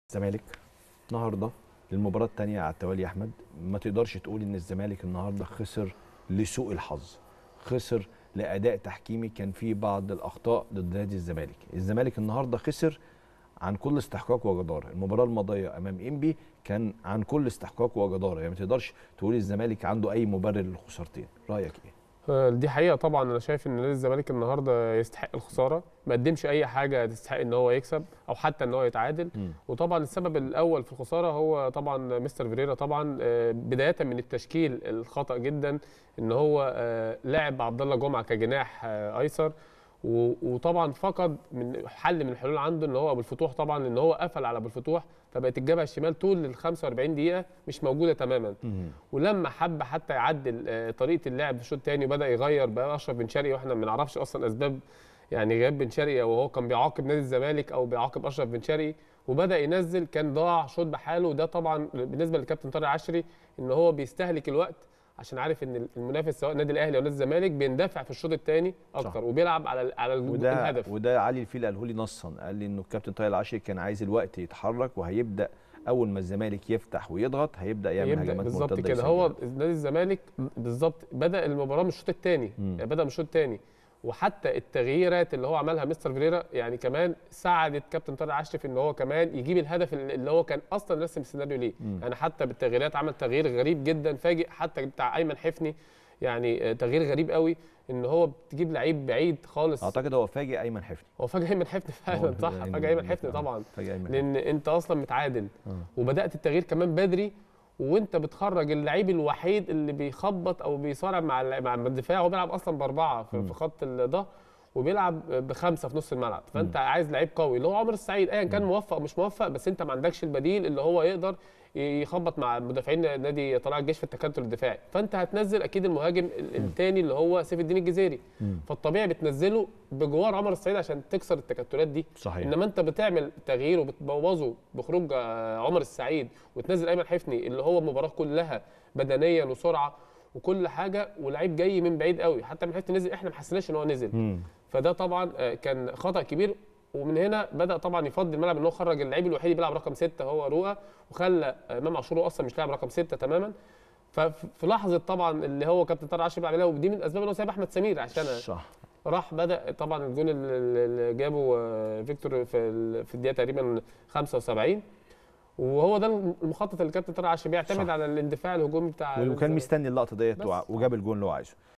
الزمالك النهارده المباراه الثانيه على التوالي يا احمد ما تقدرش تقول ان الزمالك النهارده خسر لسوء الحظ خسر لاداء تحكيمي كان فيه بعض الاخطاء ضد نادي الزمالك الزمالك النهارده خسر عن كل استحقاق وجداره المباراه الماضيه امام انبي كان عن كل استحقاق وجداره يعني ما تقدرش تقول الزمالك عنده اي مبرر للخسارتين رايك ايه آه، دي حقيقة طبعا أنا شايف إن نادي الزمالك النهاردة يستحق الخسارة، ما قدمش أي حاجة تستحق إن هو يكسب أو حتى إن هو يتعادل، مم. وطبعا السبب الأول في الخسارة هو طبعا مستر فيريرا طبعا آه، بداية من التشكيل الخطأ جدا إن هو آه، لعب عبد الله جمعة كجناح آه، أيسر و- وطبعا فقد من حل من الحلول عنده ان هو ابو الفتوح طبعا ان هو قفل على ابو الفتوح فبقت الجبهه الشمال طول ال 45 دقيقه مش موجوده تماما مم. ولما حب حتى يعدل آه، طريقه اللعب في الشوط الثاني وبدا يغير بقى اشرف بن شرقي واحنا ما نعرفش اصلا اسباب يعني غياب بن شرقي او هو كان بيعاقب نادي الزمالك او بيعاقب اشرف بن شرقي وبدا ينزل كان ضاع شوط بحاله وده طبعا بالنسبه للكابتن طارق عشري ان هو بيستهلك الوقت عشان عارف ان المنافس سواء النادي الاهلي او نادي الزمالك بيندفع في الشوط الثاني اكتر صح. وبيلعب على على وده الهدف وده علي الفيل قاله لي نصا قال لي انه الكابتن طارق العشري كان عايز الوقت يتحرك وهيبدا اول ما الزمالك يفتح ويضغط هيبدا يعمل يبدا هجمات بالظبط مرتده كده يسجل. هو نادي الزمالك بالظبط بدا المباراه من الشوط الثاني مم. يعني بدا من الشوط الثاني وحتى التغييرات اللي هو عملها مستر فيريرا يعني كمان ساعدت كابتن طارق عشري في ان هو كمان يجيب الهدف اللي هو كان اصلا رسم السيناريو ليه مم. يعني حتى بالتغييرات عمل تغيير غريب جدا فاجئ حتى بتاع ايمن حفني يعني آه، تغيير غريب قوي ان هو بتجيب لعيب بعيد خالص اعتقد هو فاجئ ايمن حفني هو فاجئ ايمن حفني فعلا هو صح يعني فاجئ ايمن حفني آه، طبعا فاجئ ايمن لان انت اصلا متعادل آه. وبدات التغيير كمان بدري وانت بتخرج اللعيب الوحيد اللي بيخبط او بيصارع مع الل- مع الدفاع هو بيلعب اصلا باربعه في, مم. في خط الظهر وبيلعب بخمسه في نص الملعب فانت عايز لعيب قوي اللي هو عمر السعيد ايا كان موفق او مش موفق بس انت ما عندكش البديل اللي هو يقدر يخبط مع مدافعين نادي طلائع الجيش في التكتل الدفاعي فانت هتنزل اكيد المهاجم الثاني اللي هو سيف الدين الجزيري مم. فالطبيعي بتنزله بجوار عمر السعيد عشان تكسر التكتلات دي صحيح انما انت بتعمل تغيير وبتبوظه بخروج آه، عمر السعيد وتنزل ايمن حفني اللي هو المباراه كلها بدنيا وسرعه وكل حاجه ولعيب جاي من بعيد قوي حتى من حته نزل احنا ما حسيناش ان هو نزل مم. فده طبعا آه، كان خطا كبير ومن هنا بدا طبعا يفضل الملعب ان هو خرج اللعيب الوحيد اللي بيلعب رقم ستة هو رؤى وخلى آه، امام عاشور هو اصلا مش لاعب رقم ستة تماما ففي لحظه طبعا اللي هو كابتن طارق عاشور بيلعب عليها ودي من الاسباب ان هو سايب احمد سمير عشان صح راح بدا طبعا الجون اللي اللي جابه آه، فيكتور في ال- في الدقيقه تقريبا 75 وهو ده المخطط اللي كابتن طارق عاشور بيعتمد صح. على الاندفاع الهجومي بتاع وكان الزمالك. مستني اللقطه ديت بس. وع- وجاب الجون اللي هو عايزه